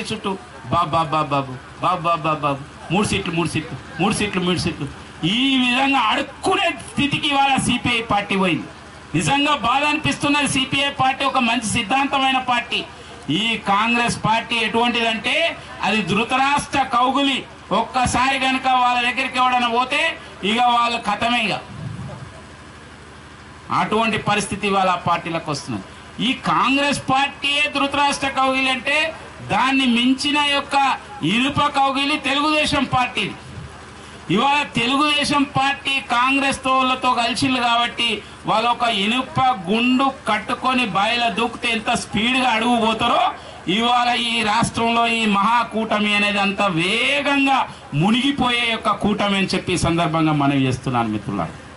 చుట్టూ బాబు బాబు బాబు బాబు బాబు బాబు బాబు బాబు మూడు సీట్లు మూడు సీట్లు మూడు సీట్లు మూడు సీట్లు ఈ విధంగా అడుక్కునే స్థితికి ఇవాళ సిపిఐ పార్టీ పోయింది నిజంగా బాధ అనిపిస్తున్నది సిపిఐ పార్టీ ఒక మంచి సిద్ధాంతమైన పార్టీ ఈ కాంగ్రెస్ పార్టీ ఎటువంటిదంటే అది ధృతరాష్ట్ర కౌగులి ఒక్కసారి కనుక వాళ్ళ దగ్గరికి ఎవడైనా పోతే ఇక వాళ్ళు కథమే ఇక అటువంటి పరిస్థితి వాళ్ళ పార్టీలకు వస్తున్నది ఈ కాంగ్రెస్ పార్టీయే ధృతరాష్ట్ర కౌగిలి అంటే దాన్ని మించిన యొక్క ఇనుప కౌగిలి తెలుగుదేశం పార్టీ ఇవాళ తెలుగుదేశం పార్టీ కాంగ్రెస్ తోళ్ళతో కలిసిళ్ళు కాబట్టి వాళ్ళు ఒక ఇనుప గుండు కట్టుకొని బాయిల దూకితే ఎంత స్పీడ్గా అడుగు పోతారో ఇవాళ ఈ రాష్ట్రంలో ఈ మహాకూటమి అనేది అంత వేగంగా మునిగిపోయే యొక్క కూటమి అని చెప్పి ఈ సందర్భంగా మనవి చేస్తున్నాను మిత్రులారా